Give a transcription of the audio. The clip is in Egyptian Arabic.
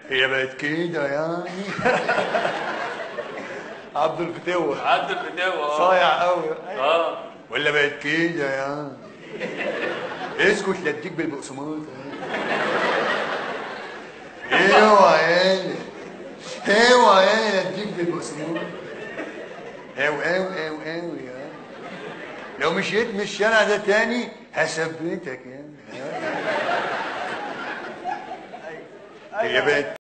هي بقت كده يعني عبد الفتوة عبد الفتاوى اه صايع قوي اه ولا بقت كده يعني اسكت لا اديك بالبقسماط اوعى يالا اوعى يالا اديك بالبقسماط او او او او يا لو مشيت من الشارع ده تاني هثبتك يعني هي بقت